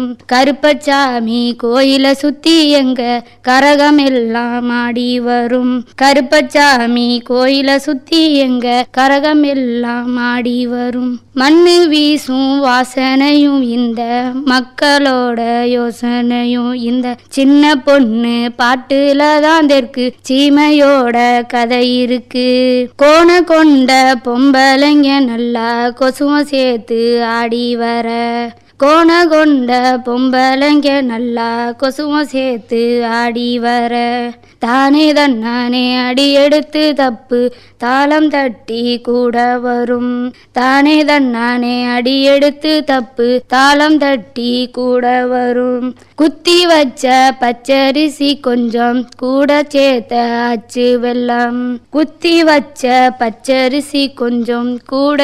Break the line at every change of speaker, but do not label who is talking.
கருப்பச்சாமி கோயில சுத்தி எங்க கரகம் எல்லாம் ஆடி வரும் கருப்பச்சாமி கோயில சுத்தி எங்க கரகம் எல்லாம் ஆடி வரும் மண்ணு வீசும் வாசனையும் இந்த மக்களோட யோசனையும் இந்த சின்ன பொண்ணு பாட்டுல தான் தெற்கு சீமையோட கதை இருக்கு கோண கொண்ட பொம்பளைங்க நல்லா கொசுவம் சேர்த்து ஆடி வர கோண கொண்ட பொம்பளைங்க நல்லா கொசுவம் சேர்த்து ஆடி வர தானே தன்னானே அடி எடுத்து தப்பு தாளம் தட்டி கூட வரும் தானே தன்னானே அடி எடுத்து தப்பு தாளம் தட்டி கூட வரும் குத்தி வச்ச பச்சரிசி கொஞ்சம் கூட சேர்த்த அச்சு வெல்லம் குத்தி வச்ச பச்சரிசி கொஞ்சம் கூட